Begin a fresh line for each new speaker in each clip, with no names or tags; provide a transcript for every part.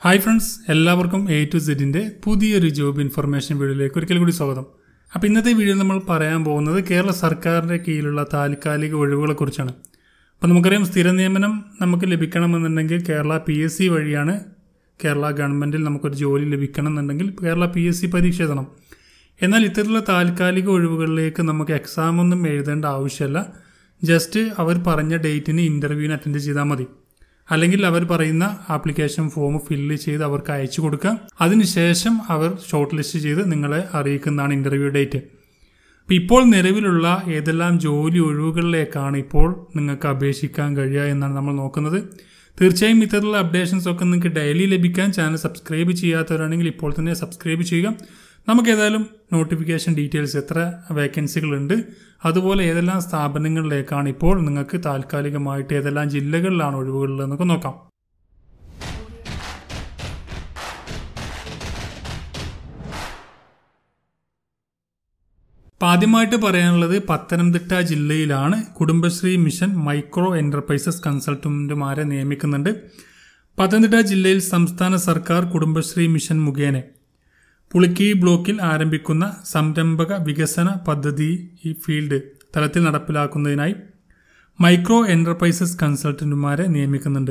hi friends എല്ലാവർക്കും A to സെഡിൻ്റെ പുതിയൊരു ജോബ് ഇൻഫർമേഷൻ വീഡിയോയിലേക്ക് ഒരിക്കൽ കൂടി സ്വാഗതം അപ്പോൾ ഇന്നത്തെ വീഡിയോ നമ്മൾ പറയാൻ പോകുന്നത് കേരള സർക്കാരിൻ്റെ കീഴിലുള്ള താൽക്കാലിക ഒഴിവുകളെക്കുറിച്ചാണ് അപ്പോൾ നമുക്കറിയാം സ്ഥിര നിയമനം നമുക്ക് ലഭിക്കണമെന്നുണ്ടെങ്കിൽ കേരള പി എസ് സി വഴിയാണ് കേരള ഗവൺമെൻറ്റിൽ നമുക്കൊരു ജോലി ലഭിക്കണം എന്നുണ്ടെങ്കിൽ കേരള പി എസ് സി പരീക്ഷ എഴുതണം എന്നാൽ ഇത്തരത്തിലുള്ള താൽക്കാലിക ഒഴിവുകളിലേക്ക് നമുക്ക് എക്സാം ഒന്നും എഴുതേണ്ട ആവശ്യമല്ല ജസ്റ്റ് അവർ പറഞ്ഞ ഡേറ്റിന് ഇൻ്റർവ്യൂവിന് അറ്റൻഡ് ചെയ്താൽ മതി അല്ലെങ്കിൽ അവർ പറയുന്ന ആപ്ലിക്കേഷൻ ഫോം ഫില്ല് ചെയ്ത് അവർക്ക് അയച്ചു കൊടുക്കുക അതിനുശേഷം അവർ ഷോർട്ട് ലിസ്റ്റ് ചെയ്ത് നിങ്ങളെ അറിയിക്കുന്നതാണ് ഇൻ്റർവ്യൂ ഡേറ്റ് അപ്പോൾ ഇപ്പോൾ നിലവിലുള്ള ഏതെല്ലാം ജോലി ഒഴിവുകളിലേക്കാണ് ഇപ്പോൾ നിങ്ങൾക്ക് അപേക്ഷിക്കാൻ കഴിയുക എന്നാണ് നമ്മൾ നോക്കുന്നത് തീർച്ചയായും ഇത്തരത്തിലുള്ള അപ്ഡേഷൻസ് ഒക്കെ നിങ്ങൾക്ക് ഡെയിലി ലഭിക്കാൻ ചാനൽ സബ്സ്ക്രൈബ് ചെയ്യാത്തവരാണെങ്കിൽ ഇപ്പോൾ തന്നെ സബ്സ്ക്രൈബ് ചെയ്യുക നമുക്ക് ഏതായാലും നോട്ടിഫിക്കേഷൻ ഡീറ്റെയിൽസ് എത്ര വേക്കൻസികളുണ്ട് അതുപോലെ ഏതെല്ലാം സ്ഥാപനങ്ങളിലേക്കാണ് ഇപ്പോൾ നിങ്ങൾക്ക് താൽക്കാലികമായിട്ട് ഏതെല്ലാം ജില്ലകളിലാണ് ഒഴിവുകളുള്ളതെന്നൊക്കെ നോക്കാം അപ്പോൾ ആദ്യമായിട്ട് പറയാനുള്ളത് പത്തനംതിട്ട ജില്ലയിലാണ് കുടുംബശ്രീ മിഷൻ മൈക്രോ എൻ്റർപ്രൈസസ് കൺസൾട്ടൻറ്റുമാരെ നിയമിക്കുന്നുണ്ട് പത്തനംതിട്ട ജില്ലയിൽ സംസ്ഥാന സർക്കാർ കുടുംബശ്രീ മിഷൻ മുഖേന പുളിക്കി ബ്ലോക്കിൽ ആരംഭിക്കുന്ന സംരംഭക വികസന പദ്ധതി ഈ ഫീൽഡ് തലത്തിൽ നടപ്പിലാക്കുന്നതിനായി മൈക്രോ എൻ്റർപ്രൈസസ് കൺസൾട്ടൻറ്റുമാരെ നിയമിക്കുന്നുണ്ട്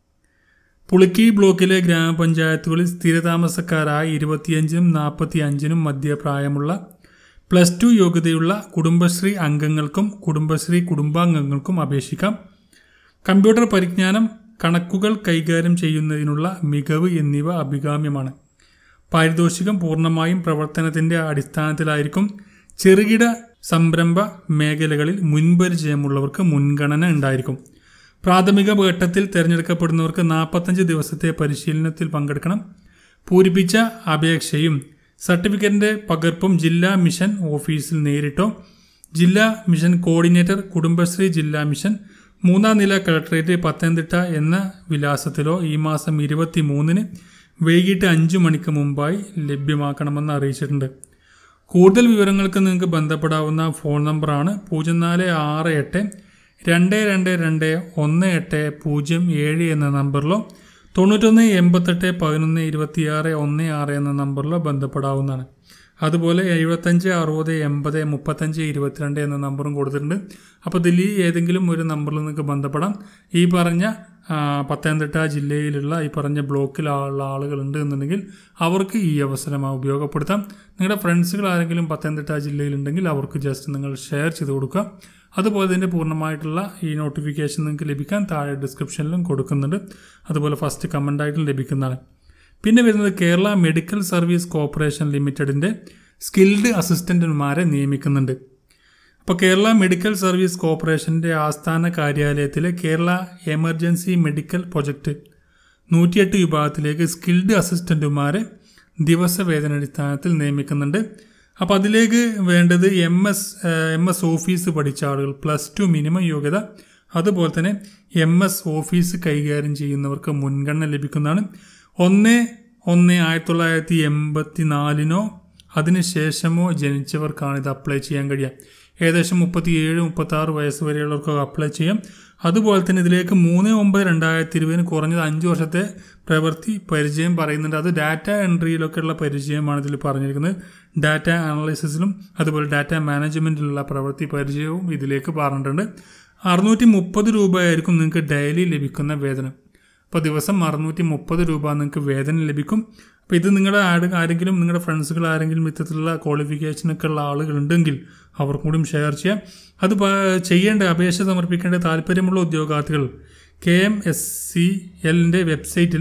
പുളിക്കി ബ്ലോക്കിലെ ഗ്രാമപഞ്ചായത്തുകളിൽ സ്ഥിരതാമസക്കാരായ ഇരുപത്തിയഞ്ചിനും നാൽപ്പത്തി അഞ്ചിനും മധ്യപ്രായമുള്ള പ്ലസ് ടു യോഗ്യതയുള്ള കുടുംബശ്രീ അംഗങ്ങൾക്കും കുടുംബശ്രീ കുടുംബാംഗങ്ങൾക്കും അപേക്ഷിക്കാം കമ്പ്യൂട്ടർ പരിജ്ഞാനം കണക്കുകൾ കൈകാര്യം ചെയ്യുന്നതിനുള്ള മികവ് എന്നിവ അഭികാമ്യമാണ് പാരിതോഷികം പൂർണ്ണമായും പ്രവർത്തനത്തിന്റെ അടിസ്ഥാനത്തിലായിരിക്കും ചെറുകിട സംരംഭ മേഖലകളിൽ മുൻപരിചയമുള്ളവർക്ക് മുൻഗണന ഉണ്ടായിരിക്കും പ്രാഥമിക ഘട്ടത്തിൽ തിരഞ്ഞെടുക്കപ്പെടുന്നവർക്ക് നാൽപ്പത്തഞ്ച് ദിവസത്തെ പരിശീലനത്തിൽ പങ്കെടുക്കണം പൂരിപ്പിച്ച അപേക്ഷയും സർട്ടിഫിക്കറ്റിന്റെ പകർപ്പും ജില്ലാ മിഷൻ ഓഫീസിൽ നേരിട്ടോ ജില്ലാ മിഷൻ കോർഡിനേറ്റർ കുടുംബശ്രീ ജില്ലാ മിഷൻ മൂന്നാം നില കളക്ടറേറ്റ് പത്തനംതിട്ട എന്ന വിലാസത്തിലോ ഈ മാസം ഇരുപത്തി മൂന്നിന് വൈകിട്ട് അഞ്ചു മണിക്ക് മുമ്പായി ലഭ്യമാക്കണമെന്ന് അറിയിച്ചിട്ടുണ്ട് കൂടുതൽ വിവരങ്ങൾക്ക് നിങ്ങൾക്ക് ബന്ധപ്പെടാവുന്ന ഫോൺ നമ്പറാണ് പൂജ്യം നാല് ആറ് എട്ട് രണ്ട് രണ്ട് രണ്ട് ഒന്ന് എട്ട് പൂജ്യം ഏഴ് എന്ന നമ്പറിലോ തൊണ്ണൂറ്റൊന്ന് എൺപത്തെട്ട് പതിനൊന്ന് ഇരുപത്തിയാറ് ഒന്ന് ആറ് എന്ന നമ്പറിലോ ബന്ധപ്പെടാവുന്നതാണ് അതുപോലെ എഴുപത്തഞ്ച് അറുപത് എൺപത് മുപ്പത്തഞ്ച് ഇരുപത്തിരണ്ട് എന്ന നമ്പറും കൊടുത്തിട്ടുണ്ട് അപ്പോൾ ഇതിൽ ഏതെങ്കിലും ഒരു നമ്പറിൽ നിങ്ങൾക്ക് ബന്ധപ്പെടാം ഈ പറഞ്ഞ പത്തനംതിട്ട ജില്ലയിലുള്ള ഈ പറഞ്ഞ ബ്ലോക്കിലുള്ള ആളുകളുണ്ട് എന്നുണ്ടെങ്കിൽ അവർക്ക് ഈ അവസരം ഉപയോഗപ്പെടുത്താം നിങ്ങളുടെ ഫ്രണ്ട്സുകൾ ആരെങ്കിലും പത്തനംതിട്ട ജില്ലയിലുണ്ടെങ്കിൽ അവർക്ക് ജസ്റ്റ് നിങ്ങൾ ഷെയർ ചെയ്ത് കൊടുക്കുക അതുപോലെ തന്നെ പൂർണ്ണമായിട്ടുള്ള ഈ നോട്ടിഫിക്കേഷൻ നിങ്ങൾക്ക് ലഭിക്കാൻ താഴെ ഡിസ്ക്രിപ്ഷനിലും കൊടുക്കുന്നുണ്ട് അതുപോലെ ഫസ്റ്റ് കമൻ്റായിട്ടും ലഭിക്കുന്നതാണ് പിന്നെ വരുന്നത് കേരള മെഡിക്കൽ സർവീസ് കോർപ്പറേഷൻ ലിമിറ്റഡിൻ്റെ സ്കിൽഡ് അസിസ്റ്റന്റുമാരെ നിയമിക്കുന്നുണ്ട് അപ്പോൾ കേരള മെഡിക്കൽ സർവീസ് കോർപ്പറേഷൻ്റെ ആസ്ഥാന കാര്യാലയത്തിലെ കേരള എമർജൻസി മെഡിക്കൽ പ്രൊജക്ട് നൂറ്റിയെട്ട് വിഭാഗത്തിലേക്ക് സ്കിൽഡ് അസിസ്റ്റന്റുമാരെ ദിവസവേതനടിസ്ഥാനത്തിൽ നിയമിക്കുന്നുണ്ട് അപ്പോൾ അതിലേക്ക് വേണ്ടത് M S M S office പഠിച്ച ആളുകൾ പ്ലസ് ടു മിനിമം യോഗ്യത അതുപോലെ തന്നെ എം എസ് ഓഫീസ് കൈകാര്യം ചെയ്യുന്നവർക്ക് മുൻഗണന ലഭിക്കുന്നതാണ് ഒന്ന് ഒന്ന് ആയിരത്തി തൊള്ളായിരത്തി എൺപത്തി നാലിനോ അതിനുശേഷമോ ജനിച്ചവർക്കാണ് ഇത് അപ്ലൈ ചെയ്യാൻ കഴിയുക ഏകദേശം മുപ്പത്തി ഏഴ് മുപ്പത്തി ആറ് വയസ്സ് വരെയുള്ളവർക്ക് അപ്ലൈ ചെയ്യാം അതുപോലെ തന്നെ ഇതിലേക്ക് മൂന്ന് ഒമ്പത് രണ്ടായിരത്തി ഇരുപതിന് കുറഞ്ഞത് അഞ്ച് വർഷത്തെ പ്രവൃത്തി പരിചയം പറയുന്നുണ്ട് അത് ഡാറ്റ എൻട്രിയിലൊക്കെയുള്ള പരിചയമാണ് ഇതിൽ പറഞ്ഞിരിക്കുന്നത് ഡാറ്റ അനാലിസിസിലും അതുപോലെ ഡാറ്റ മാനേജ്മെൻറ്റിലുള്ള പ്രവൃത്തി പരിചയവും ഇതിലേക്ക് പറഞ്ഞിട്ടുണ്ട് അറുന്നൂറ്റി മുപ്പത് രൂപയായിരിക്കും നിങ്ങൾക്ക് ഡെയിലി ലഭിക്കുന്ന വേതനം അപ്പോൾ ദിവസം അറുന്നൂറ്റി മുപ്പത് രൂപ നിങ്ങൾക്ക് വേതനം ലഭിക്കും അപ്പോൾ ഇത് നിങ്ങളുടെ ആര് ആരെങ്കിലും നിങ്ങളുടെ ഫ്രണ്ട്സുകൾ ആരെങ്കിലും ഇത്തരത്തിലുള്ള ക്വാളിഫിക്കേഷനൊക്കെ ഉള്ള ആളുകളുണ്ടെങ്കിൽ അവർക്കും കൂടി ഷെയർ ചെയ്യാം അത് ചെയ്യേണ്ട അപേക്ഷ സമർപ്പിക്കേണ്ട താല്പര്യമുള്ള ഉദ്യോഗാർത്ഥികൾ കെ എം എസ് സി എല്ലിൻ്റെ വെബ്സൈറ്റിൽ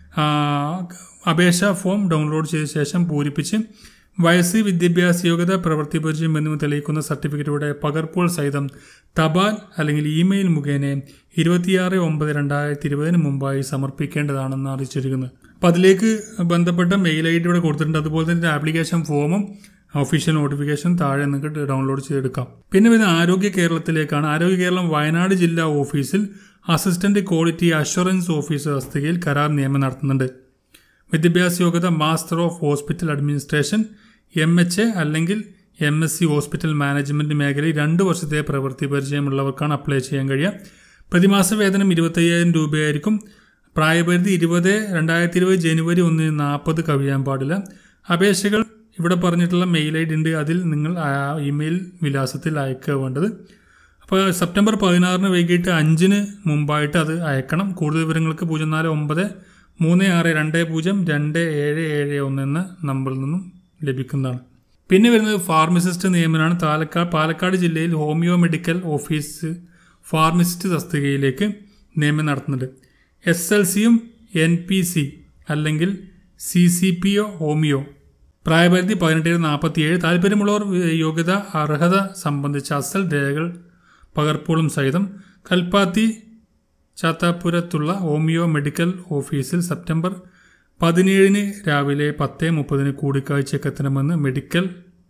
അപേക്ഷാ ഫോം ഡൗൺലോഡ് ചെയ്ത ശേഷം പൂരിപ്പിച്ച് വയസ്സ് വിദ്യാഭ്യാസ യോഗ്യത പ്രവൃത്തി പരിചയം എന്നിവ തെളിയിക്കുന്ന സർട്ടിഫിക്കറ്റുകളുടെ പകർപ്പുകൾ സഹിതം തപാൽ അല്ലെങ്കിൽ ഇമെയിൽ മുഖേന ഇരുപത്തിയാറ് ഒമ്പത് രണ്ടായിരത്തി ഇരുപതിന് മുമ്പായി സമർപ്പിക്കേണ്ടതാണെന്ന് അറിയിച്ചിരിക്കുന്നത് അപ്പോൾ അതിലേക്ക് ബന്ധപ്പെട്ട മെയിൽ ഐ ഡി ഇവിടെ കൊടുത്തിട്ടുണ്ട് അതുപോലെ തന്നെ ആപ്ലിക്കേഷൻ ഫോമും ഒഫീഷ്യൽ നോട്ടിഫിക്കേഷൻ താഴെ നിങ്ങൾക്ക് ഡൗൺലോഡ് ചെയ്തെടുക്കാം പിന്നെ പിന്നെ ആരോഗ്യ കേരളത്തിലേക്കാണ് ആരോഗ്യ കേരളം വയനാട് ജില്ലാ ഓഫീസിൽ അസിസ്റ്റന്റ് ക്വാളിറ്റി അഷുറൻസ് ഓഫീസർ തസ്തികയിൽ കരാർ നിയമനം നടത്തുന്നുണ്ട് വിദ്യാഭ്യാസ യോഗ്യത master of hospital administration M H A അല്ലെങ്കിൽ M S C hospital management മേഖലയിൽ രണ്ട് വർഷത്തെ പ്രവൃത്തി പരിചയമുള്ളവർക്കാണ് അപ്ലൈ ചെയ്യാൻ കഴിയുക പ്രതിമാസ വേതനം ഇരുപത്തയ്യായിരം രൂപയായിരിക്കും പ്രായപരിധി ഇരുപത് രണ്ടായിരത്തി ഇരുപത് ജനുവരി ഒന്നിന് നാൽപ്പത് കവിയാൻ പാടില്ല അപേക്ഷകൾ ഇവിടെ പറഞ്ഞിട്ടുള്ള മെയിൽ ഐ ഡി ഉണ്ട് അതിൽ നിങ്ങൾ ആ ഇമെയിൽ വിലാസത്തിൽ അയക്കുക വേണ്ടത് അപ്പോൾ സെപ്റ്റംബർ പതിനാറിന് വൈകിട്ട് അഞ്ചിന് മുമ്പായിട്ട് അത് അയക്കണം കൂടുതൽ വിവരങ്ങൾക്ക് പൂജ്യം നാല് ഒമ്പത് മൂന്ന് ആറ് രണ്ട് പൂജ്യം രണ്ട് ഏഴ് ഏഴ് ഒന്ന് എന്ന നമ്പറിൽ നിന്നും ലഭിക്കുന്നതാണ് പിന്നെ വരുന്നത് ഫാർമസിസ്റ്റ് നിയമനമാണ് പാലക്കാട് പാലക്കാട് ജില്ലയിൽ ഹോമിയോ മെഡിക്കൽ ഓഫീസ് ഫാർമസിസ്റ്റ് തസ്തികയിലേക്ക് നിയമനം നടത്തുന്നുണ്ട് എസ് എൽ സിയും എൻ പി സി അല്ലെങ്കിൽ സി സി പി ഒ ഹോമിയോ പ്രായപരിധി പതിനെട്ട് നാൽപ്പത്തി ഏഴ് താല്പര്യമുള്ളവർ യോഗ്യത അർഹത സംബന്ധിച്ച അസൽ രേഖകൾ പകർപ്പുകളും സഹിതം കൽപ്പാത്തി ചാത്താപുരത്തുള്ള ഹോമിയോ മെഡിക്കൽ ഓഫീസിൽ സെപ്റ്റംബർ പതിനേഴിന് രാവിലെ പത്ത് മുപ്പതിന് കൂടിക്കാഴ്ചയ്ക്ക് എത്തണമെന്ന് മെഡിക്കൽ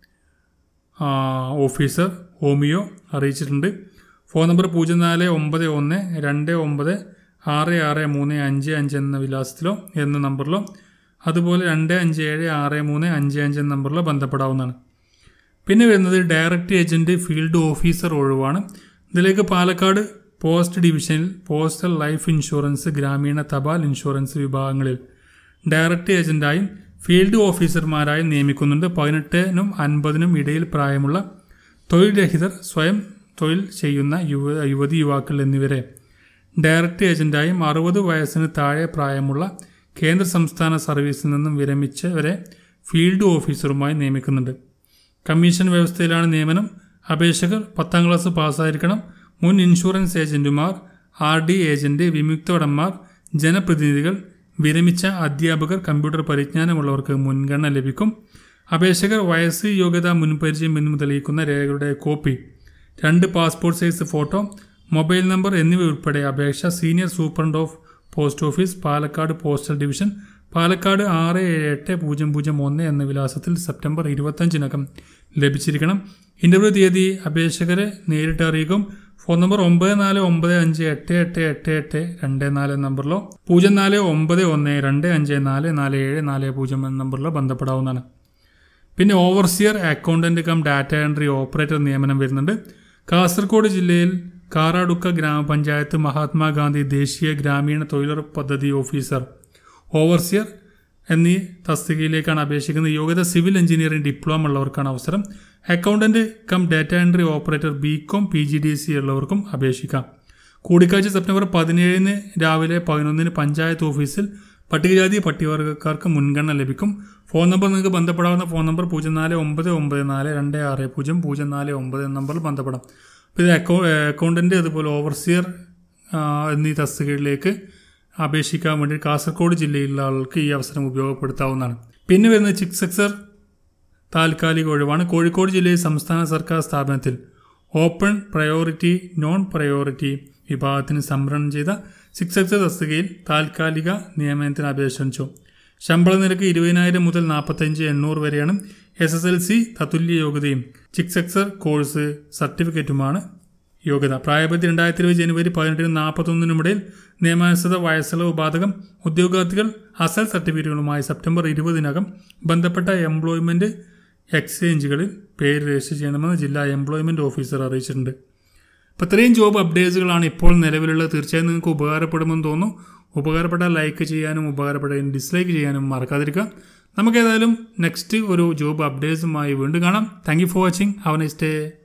ആ, ഓഫീസർ ഹോമിയോ അറിയിച്ചിട്ടുണ്ട് ഫോൺ നമ്പർ പൂജ്യം നാല് ഒമ്പത് ഒന്ന് രണ്ട് ഒമ്പത് ആറ് ആറ് മൂന്ന് അഞ്ച് അഞ്ച് എന്ന വിലാസത്തിലോ എന്ന നമ്പറിലോ അതുപോലെ രണ്ട് അഞ്ച് ഏഴ് ആറ് മൂന്ന് അഞ്ച് അഞ്ച് എന്ന നമ്പറിലോ ബന്ധപ്പെടാവുന്നതാണ് പിന്നെ വരുന്നത് ഡയറക്റ്റ് ഏജന്റ് ഫീൽഡ് ഓഫീസർ ഒഴിവാണ് ഇതിലേക്ക് പാലക്കാട് പോസ്റ്റ് ഡിവിഷനിൽ പോസ്റ്റൽ ലൈഫ് ഇൻഷുറൻസ് ഗ്രാമീണ തപാൽ ഇൻഷുറൻസ് വിഭാഗങ്ങളിൽ ഡയറക്റ്റ് ഏജന്റായും ഫീൽഡ് ഓഫീസർമാരായും നിയമിക്കുന്നുണ്ട് പതിനെട്ടിനും അൻപതിനും ഇടയിൽ പ്രായമുള്ള തൊഴിൽ രഹിതർ സ്വയം തൊഴിൽ ചെയ്യുന്ന യുവ യുവതി യുവാക്കൾ എന്നിവരെ ഡയറക്റ്റ് ഏജന്റായും അറുപത് വയസ്സിന് താഴെ പ്രായമുള്ള കേന്ദ്ര സംസ്ഥാന സർവീസിൽ നിന്നും വിരമിച്ചവരെ ഫീൽഡ് ഓഫീസറുമായി നിയമിക്കുന്നുണ്ട് കമ്മീഷൻ വ്യവസ്ഥയിലാണ് നിയമനം അപേക്ഷകർ പത്താം ക്ലാസ് പാസ്സായിരിക്കണം മുൻ ഇൻഷുറൻസ് ഏജന്റുമാർ ആർ ഡി ഏജന്റ് വിമുക്തോടന്മാർ ജനപ്രതിനിധികൾ വിരമിച്ച അധ്യാപകർ കമ്പ്യൂട്ടർ പരിജ്ഞാനമുള്ളവർക്ക് മുൻഗണന ലഭിക്കും അപേക്ഷകർ വയസ്സ് യോഗ്യത മുൻപരിചയം എന്നിവ തെളിയിക്കുന്ന രേഖകളുടെ കോപ്പി രണ്ട് passport size photo mobile number എന്നിവ ഉൾപ്പെടെ അപേക്ഷ senior superintendent of post office Palakkad postal division Palakkad ആറ് ഏഴ് എട്ട് പൂജ്യം പൂജ്യം ഒന്ന് എന്ന വിലാസത്തിൽ സെപ്റ്റംബർ ഇരുപത്തഞ്ചിനകം ലഭിച്ചിരിക്കണം ഇന്റർവ്യൂ തീയതി അപേക്ഷകരെ നേരിട്ട് അറിയിക്കും ഫോൺ നമ്പർ ഒമ്പത് നാല് ഒമ്പത് അഞ്ച് എട്ട് എട്ട് എട്ട് എട്ട് രണ്ട് നാല് എന്ന നമ്പറിലോ പൂജ്യം നാല് ഒമ്പത് ഒന്ന് രണ്ട് അഞ്ച് നാല് നാല് ഏഴ് നാല് പൂജ്യം എന്ന നമ്പറിലോ ബന്ധപ്പെടാവുന്നതാണ് പിന്നെ overseer accountant cum data entry operator നിയമനം വരുന്നുണ്ട് കാസർഗോഡ് ജില്ലയിൽ കാറാടുക്ക ഗ്രാമപഞ്ചായത്ത് മഹാത്മാഗാന്ധി ദേശീയ ഗ്രാമീണ തൊഴിലുറപ്പ് പദ്ധതി ഓഫീസർ ഓവർസിയർ എന്നീ തസ്തികയിലേക്കാണ് അപേക്ഷിക്കുന്നത് യോഗ്യത സിവിൽ എഞ്ചിനീയറിംഗ് ഡിപ്ലോമ ഉള്ളവർക്കാണ് അവസരം accountant cum data entry operator B com P G D C ഉള്ളവർക്കും അപേക്ഷിക്കാം കൂടിക്കാഴ്ച സെപ്റ്റംബർ പതിനേഴിന് രാവിലെ പതിനൊന്നിന് പഞ്ചായത്ത് ഓഫീസിൽ പട്ടികജാതി പട്ടികവർഗക്കാർക്ക് മുൻഗണന ലഭിക്കും ഫോൺ നമ്പർ നിങ്ങൾക്ക് ബന്ധപ്പെടാവുന്ന ഫോൺ നമ്പർ പൂജ്യം നാല് ഒമ്പത് ഒമ്പത് നാല് രണ്ട് ആറ് പൂജ്യം പൂജ്യം നാല് ഒമ്പത് എന്ന നമ്പറിൽ ബന്ധപ്പെടാം അപ്പോൾ ഇത് അക്കൗ അക്കൗണ്ടന്റ് അതുപോലെ ഓവർസിയർ ആ, എന്നീ തസ്തികകളിലേക്ക് അപേക്ഷിക്കാൻ വേണ്ടി കാസർഗോഡ് ജില്ലയിലുള്ള ആൾക്ക് ഈ അവസരം ഉപയോഗപ്പെടുത്താവുന്നതാണ് പിന്നെ വരുന്നത് ചിക് സെക്സർ താൽക്കാലിക ഒഴിവാണ് കോഴിക്കോട് ജില്ലയിൽ സംസ്ഥാന സർക്കാർ സ്ഥാപനത്തിൽ ഓപ്പൺ പ്രയോറിറ്റി നോൺ പ്രയോറിറ്റി വിഭാഗത്തിന് സംവരണം ചെയ്ത സിക്സ് എക്സ് തസ്തികയിൽ താൽക്കാലിക നിയമനത്തിന് അപേക്ഷിച്ചു ശമ്പള നിരക്ക് ഇരുപതിനായിരം മുതൽ നാൽപ്പത്തഞ്ച് എണ്ണൂറ് വരെയാണ് എസ് എസ് എൽ സി തത്തുല്യ യോഗ്യതയും ചിക്സ് എക്സർ കോഴ്സ് സർട്ടിഫിക്കറ്റുമാണ് യോഗ്യത പ്രായപരിധി രണ്ടായിരത്തി ഇരുപത് ജനുവരി പതിനെട്ടിനും നാൽപ്പത്തൊന്നിനുമിടയിൽ നിയമാനുസൃത വയസ്സുള്ള ബാധകം ഉദ്യോഗാർത്ഥികൾ അസൽ സർട്ടിഫിക്കറ്റുകളുമായി സെപ്റ്റംബർ ഇരുപതിനകം ബന്ധപ്പെട്ട എംപ്ലോയ്മെന്റ് എക്സ്ചേഞ്ചുകളിൽ പേര് രജിസ്റ്റർ ചെയ്യണമെന്ന് ജില്ലാ എംപ്ലോയ്മെന്റ് ഓഫീസർ അറിയിച്ചിട്ടുണ്ട് അപ്പോൾ ഇത്രയും ജോബ് അപ്ഡേറ്റ്സുകളാണ് ഇപ്പോൾ നിലവിലുള്ളത് തീർച്ചയായും നിങ്ങൾക്ക് ഉപകാരപ്പെടുമെന്ന് തോന്നുന്നു ഉപകാരപ്പെട്ടാൽ ലൈക്ക് ചെയ്യാനും ഉപകാരപ്പെട്ടാൽ ഡിസ്ലൈക്ക് ചെയ്യാനും മറക്കാതിരിക്കുക നമുക്ക് ഏതായാലും നെക്സ്റ്റ് ഒരു ജോബ് അപ്ഡേറ്റ്സുമായി വീണ്ടും കാണാം thank you for watching have nice day